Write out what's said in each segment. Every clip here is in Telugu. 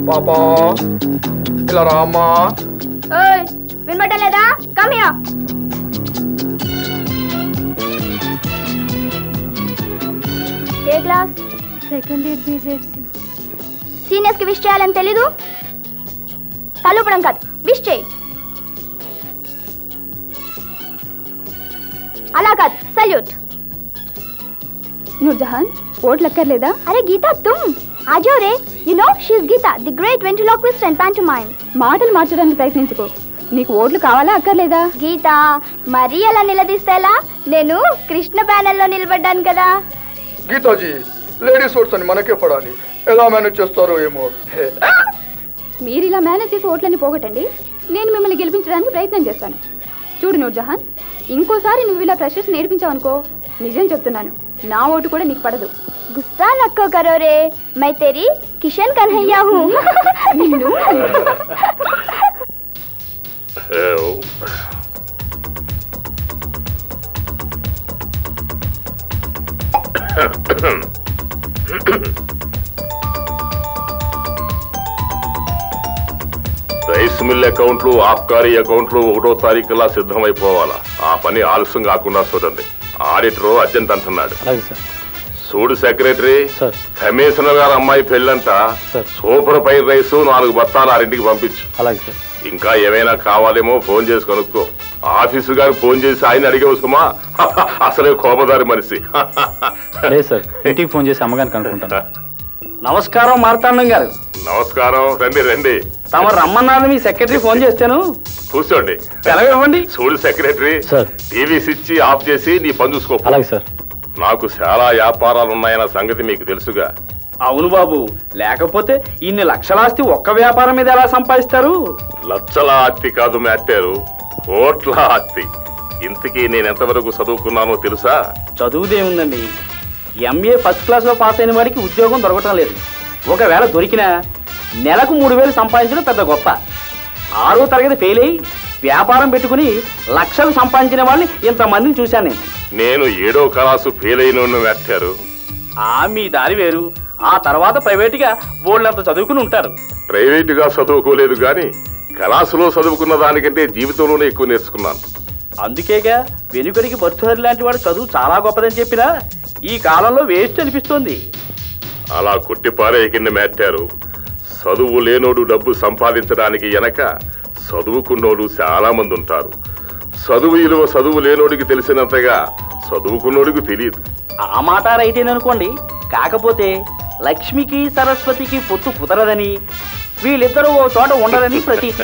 పాపా ఇలా రామ్మా ఓయ్ వినబడటం లేదా కమ్ హియర్ ఏ class second year BJP seniors కి విష్ చేయాలని తెలీదు తలుపడం కాదు విష్ చేయి అలా కాదు సల్యూట్ నూర్జహాన్ ఓట్లు ఎక్కర్లేదా అరే గీతా తుమ్ ఆజో రే you know she's Geeta the great ventriloquist and pantomime మాటలు మార్చడానికి ప్రయత్నించుకో నీకు ఓట్లు కావాలా అక్కర్లేదా గీత మరీ అలా నిలదీస్తే ఎలా నేను కృష్ణ ప్యానెల్లో నిలబడ్డాను కదా గీతాజీ లేడీస్ ఓట్స్ అని మనకే పడాలి ఎలా మేనేజ్ చేస్తారో ఏమో హే. మీరు ఇలా మేనేజ్ చేసి ఓట్లని పోగొట్టండి నేను మిమ్మల్ని గెలిపించడానికి ప్రయత్నం చేస్తాను చూడు నూర్జహాన్ ఇంకోసారి నువ్వు ఇలా ఫ్రెషర్స్ నేర్పించావనుకో నిజం చెప్తున్నాను నా ఓటు కూడా నీకు పడదు गुस्सा नको करो रे मैं तेरी किशन कन्हैया हूँ నిన్ను రైస్ మిల్ అకౌంట్లు ఆబ్కారీ అకౌంట్లు ఒకటో తారీఖులా సిద్ధమైపోవాలా ఆ పని ఆలస్యం కాకుండా చూడండి ఆడిటర్ అర్జెంట్ అంటున్నాడు అలాగే సార్ చూడు సెక్రటరీ సార్. కమిషనర్ గారు అమ్మాయి పెళ్ళంట సార్. సూపర్ ఫ్రైడ్ రైస్ నాలుగు బత్తాలు ఆరింటికి పంపించు అలాగే సార్ ఇంకా ఏమైనా కావాలేమో ఫోన్ చేసి కనుక్కో ఆఫీసు గారు ఫోన్ చేసి ఆయన అడిగే సుమా అసలే కోపదారి మనిషి లేదు సార్ ఇంటికి ఫోన్ చేసి అమ్మగారికి అనుకుంటాను నమస్కారం మార్తాండం గారు నమస్కారం రండి రండి తమ రమ్మన్నారు మీ సెక్రటరీ ఫోన్ చేస్తాను కూర్చోండి సెలవు ఇవ్వండి చూడు secretary sir. TV switch off చేసి నీ పని చూసుకో అలాగే సార్ నాకు చాలా వ్యాపారాలు ఉన్నాయన్న సంగతి మీకు తెలుసుగా అవును బాబు లేకపోతే ఇన్ని లక్షలాస్తి ఒక్క వ్యాపారం మీద ఎలా సంపాదిస్తారు లక్షల ఆస్తి కాదు మ్యాటారు కోట్ల ఆస్తి ఇంతకీ నేను ఎంతవరకు చదువుకున్నానో తెలుసా చదువుదేముందండి ఎంఏ ఫస్ట్ క్లాస్ లో పాస్ అయిన వాడికి ఉద్యోగం దొరకటం లేదు ఒకవేళ దొరికినా నెలకు మూడు వేలు సంపాదించడం పెద్ద గొప్ప ఆరో తరగతి ఫెయిల్ అయ్యి వ్యాపారం పెట్టుకుని లక్షలు సంపాదించిన వాళ్ళని ఇంతమందిని చూశాను నేను నేను ఏడో క్లాసు ఫెయిల్ అయిన మ్యాటారు ఆ మీ దారి వేరు ఆ తర్వాత ప్రైవేట్గా బోర్డులంత చదువుకుని ఉంటారు ప్రైవేటుగా చదువుకోలేదు కానీ కళాసులో చదువుకున్న దానికంటే జీవితంలోనే ఎక్కువ నేర్చుకున్నాను అందుకేగా వెనుకడికి భర్తృహరి లాంటి వాడు చదువు చాలా గొప్పదని చెప్పినా ఈ కాలంలో వేస్ట్ అనిపిస్తోంది అలా కొట్టిపారేయకింద మ్యాటారు చదువు లేనోడు డబ్బు సంపాదించడానికి వెనక చదువుకున్నోడు చాలా మంది ఉంటారు చదువు విలువ చదువు లేనోడికి తెలిసినంతగా చదువుకున్నోడికి తెలియదు ఆ మాట రైతేననుకోండి కాకపోతే లక్ష్మికి సరస్వతికి పొత్తు కుదరదని వీళ్ళిద్దరూ ఓ చోట ఉండరని ప్రతీతి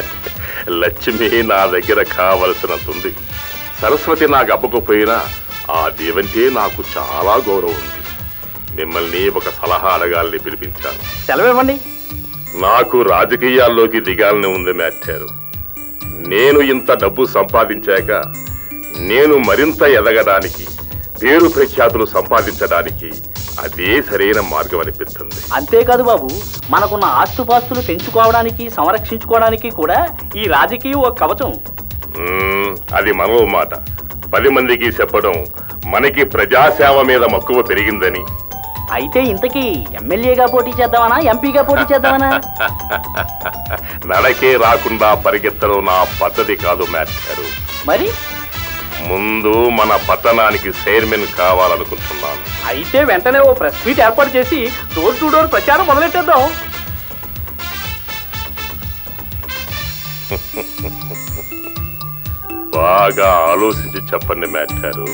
లక్ష్మి నా దగ్గర కావలసినంత ఉంది సరస్వతి నాకు అబ్బకపోయినా ఆ దేవంటే నాకు చాలా గౌరవం ఉంది మిమ్మల్ని ఒక సలహా అడగాలని పిలిపించాను సెలవు ఇవ్వండి నాకు రాజకీయాల్లోకి దిగాలని ఉంది మ్యాటారు నేను ఇంత డబ్బు సంపాదించాక నేను మరింత ఎదగడానికి పేరు ప్రఖ్యాతులు సంపాదించడానికి అదే సరైన మార్గం అనిపిస్తుంది అంతేకాదు బాబు మనకున్న ఆస్తుపాస్తులు పెంచుకోవడానికి సంరక్షించుకోవడానికి కూడా ఈ రాజకీయం ఒక కవచం మ్మ్, అది మనో మాట పది మందికి చెప్పడం మనకి ప్రజాసేవ మీద మక్కువ పెరిగిందని అయితే ఇంతకీ ఎమ్మెల్యేగా పోటీ చేద్దామనా ఎంపీగా పోటీ చేద్దామనా నడకే రాకుండా పరిగెత్తడం నా పద్ధతి కాదు మ్యాటర్ మరి ముందు మన పట్టణానికి చైర్మన్ కావాలనుకుంటున్నాను అయితే వెంటనే ఓ ప్రెస్ మీట్ ఏర్పాటు చేసి డోర్ టు డోర్ ప్రచారం మొదలెట్టేద్దాం బాగా ఆలోచించి చెప్పండి మ్యాటారు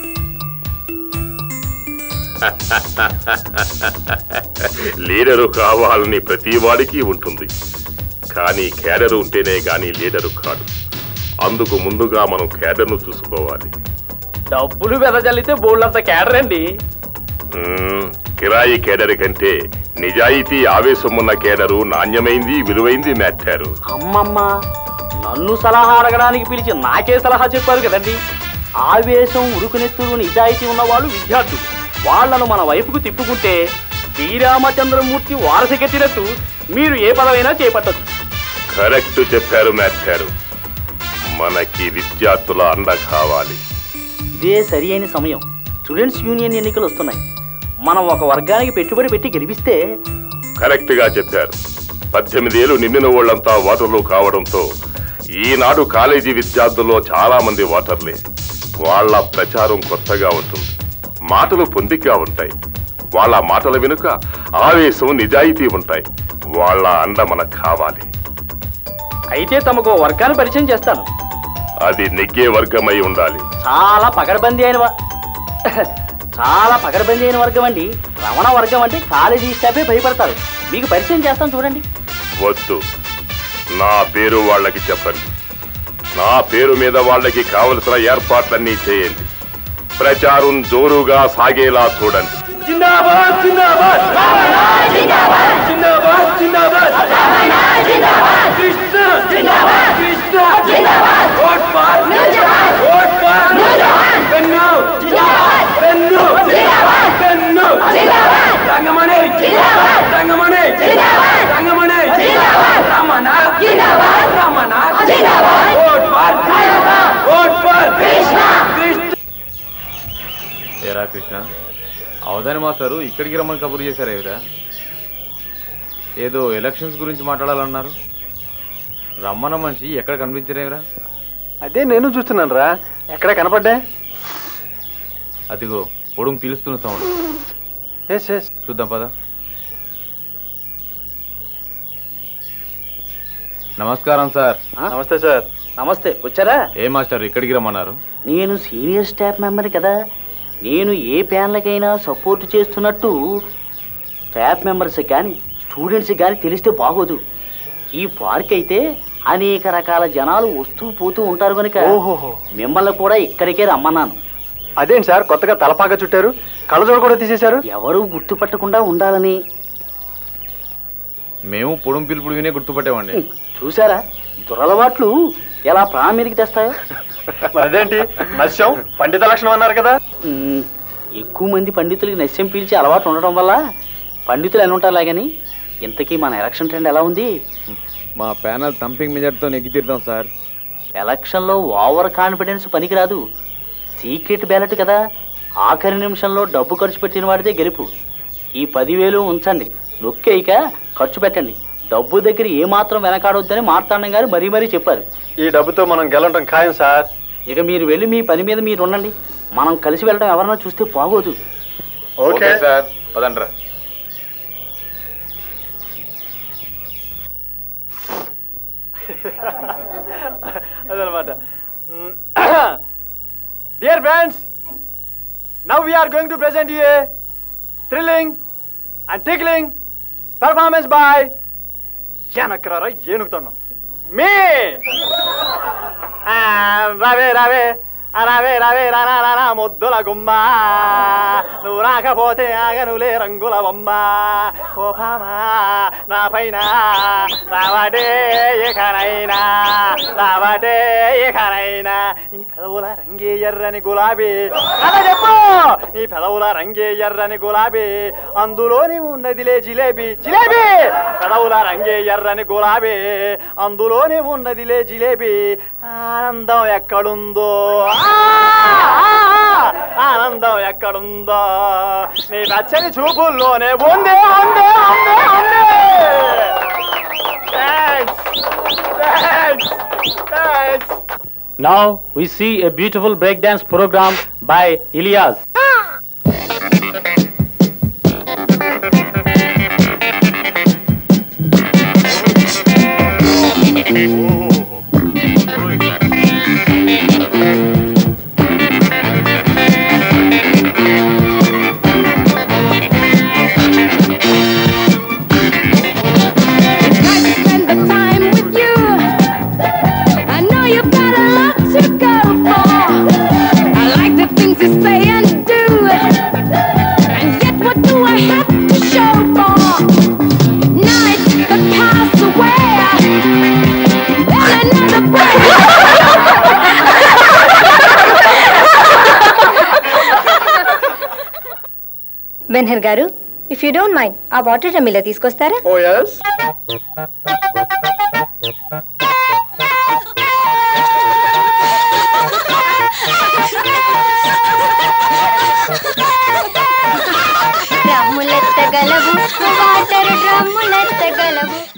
లీడరు కావాలని ప్రతి వాడికి ఉంటుంది కానీ కేడరు ఉంటేనే కానీ లీడరు కాదు అందుకు ముందుగా మనం కేడర్ను చూసుకోవాలి డబ్బులు వెదజల్లితే బోళ్ళంత కేడర్ అండి మ్మ్, కిరాయి కేడర్ కంటే నిజాయితీ ఆవేశం ఉన్న కేడరు నాణ్యమైంది విలువైంది మ్యాటారు అమ్మమ్మ నన్ను సలహా అడగడానికి పిలిచి నాకే సలహా చెప్పారు కదండి ఆవేశం ఉరుకునెత్తులు నిజాయితీ ఉన్న వాళ్ళు విద్యార్థులు వాళ్ళను మన వైపుకు తిప్పుకుంటే శ్రీరామచంద్రమూర్తి వారసి కట్టినట్టు మీరు ఏ పదవైనా చేపట్టచ్చు కరెక్ట్ చెప్పారు మ్యాటారు మనకి విద్యార్థుల అండ కావాలి ఇదే సరి అయిన సమయం స్టూడెంట్స్ యూనియన్ ఎన్నికలు వస్తున్నాయి మనం ఒక వర్గానికి పెట్టుబడి పెట్టి గెలిపిస్తే కరెక్ట్ గా చెప్పారు పద్దెనిమిదేళ్లు నిండిన వాళ్ళంతా ఓటర్లు కావడంతో ఈనాడు కాలేజీ విద్యార్థుల్లో చాలా మంది ఓటర్లే వాళ్ళ ప్రచారం కొత్తగా ఉంటుంది మాటలు పొందిగ్గా ఉంటాయి వాళ్ళ మాటల వెనుక ఆవేశం నిజాయితీ ఉంటాయి వాళ్ళ అండ మనకు కావాలి అయితే తమకు ఓ వర్గాన్ని పరిచయం చేస్తాను అది నెగ్గే వర్గమై ఉండాలి చాలా పగడబందీ అయిన వ- చాలా పగడబందీ అయిన వర్గం అండి రమణ వర్గం అంటే కాలేజీ స్టాఫే భయపడతారు మీకు పరిచయం చేస్తాను చూడండి వద్దు నా పేరు వాళ్ళకి చెప్పండి నా పేరు మీద వాళ్ళకి కావలసిన ఏర్పాట్లన్నీ చేయండి ప్రచారం జోరుగా సాగేలా చూడండి జిందాబాద్ జిందాబాద్ జిందాబాద్ జిందాబాద్ Krishna Krishna vote for vote for pen pen pen Rangamani Rangamani Rangamani Ramana Ramana vote for vote for Krishna Krishna ఏరా కృష్ణ అవధాని మాస్టారు ఇక్కడికి రమ్మని కబురు చేశారు ఏవిరా ఏదో ఎలక్షన్స్ గురించి మాట్లాడాలన్నారు రమ్మన్న మనిషి ఎక్కడ కనిపించరేవిరా అదే నేను చూస్తున్నాను రా ఎక్కడ కనపడ్డా అదిగో పొడుగు పిలుస్తున్న సౌండ్ ఎస్ ఎస్ చూద్దాం పద నమస్కారం సార్ నమస్తే సార్ నమస్తే వచ్చారా ఏ మాస్టర్ ఇక్కడికి రమ్మన్నారు నేను సీనియర్ స్టాఫ్ మెంబర్ కదా నేను ఏ ప్యాన్లకైనా సపోర్ట్ చేస్తున్నట్టు స్టాఫ్ మెంబర్స్ కానీ స్టూడెంట్స్ కానీ తెలిస్తే బాగోదు ఈ పార్క్ అయితే అనేక రకాల జనాలు వస్తూ పోతూ ఉంటారు కనుక ఓహోహో మిమ్మల్ని కూడా ఇక్కడికే రమ్మన్నాను అదేంటి సార్ కొత్తగా తలపాగా చుట్టారు కళ్ళజోడు కూడా తీసేశారు ఎవరు గుర్తుపట్టకుండా ఉండాలని మేము పొడుం పిలుపుడు వినే గుర్తుపట్టామండి చూసారా దురలవాట్లు ఎలా ప్రాణం మీదకి తెస్తాయో మరి అదేంటి నశ్యం పండిత లక్షణం అన్నారు కదా ఉమ్, ఎక్కువ మంది పండితులకి నస్యం పీల్చి అలవాటు ఉండడం వల్ల పండితులు అని ఉంటారులే కానీ ఇంతకీ మన ఎలక్షన్ ట్రెండ్ ఎలా ఉంది మా ప్యానల్ థంపింగ్ మెజర్తో నెగ్గి తీరుతాం సార్ ఎలక్షన్లో ఓవర్ కాన్ఫిడెన్స్ పనికిరాదు సీక్రెట్ బ్యాలెట్ కదా ఆఖరి నిమిషంలో డబ్బు ఖర్చు పెట్టిన వాడితే గెలుపు ఈ పదివేలు ఉంచండి నొక్కేయక ఖర్చు పెట్టండి డబ్బు దగ్గర ఏమాత్రం వెనకాడొద్దని మార్తాండం గారు మరీ మరీ చెప్పారు ఈ డబ్బుతో మనం గెలవడం ఖాయం సార్ ఇక మీరు వెళ్ళి మీ పని మీద మీరు ఉండండి మనం కలిసి వెళ్ళడం ఎవరన్నా చూస్తే బాగోదు ఓకే సార్ పదండ్రా అదనమాట dear friends now we are going to present you a thrilling and tickling performance boy ఏనక్కరారా ఏనుగుతున్నాం మీ ఆ, రావే రావే ఆ, రావే రావే రానా రానా ముద్దుల గుమ్మ నువ్వు రాకపోతే ఆగనులే రంగుల బొమ్మ కోపమా నా పైన రావటే ఇకనైనా రావటే ఇకనైనా నీ పెదవుల రంగే ఎర్రని గులాబీ కథ చెప్పు నీ పెదవుల రంగే ఎర్రని గులాబీ అందులోని ఉన్నదిలే జిలేబీ జిలేబీ పెదవుల రంగే ఎర్రని గులాబీ అందులోనే ఉన్నదిలే జిలేబీ ఆనందం ఎక్కడుందో ఆ, ఆ, ఆనందం ఎక్కడుందో నీ నచ్చని చూపుల్లోనే ఉందే ఉందే ఉందే ఉందే thanks thanks thanks Now we see a beautiful breakdance program by Ilyas. spend the time with you. I know you've got a lot to go for. I like the things you say and do. And yet, what do I have to show for? Nights that pass away. And another break. Benhur గారు ఇఫ్ యూ డోంట్ మైండ్ ఆ వాటర్ రమ్మిలో తీసుకొస్తారా ఓ ఎస్ డ్రమ్ములెత్తగలవు వాటర్ డ్రమ్ములెత్తగలవు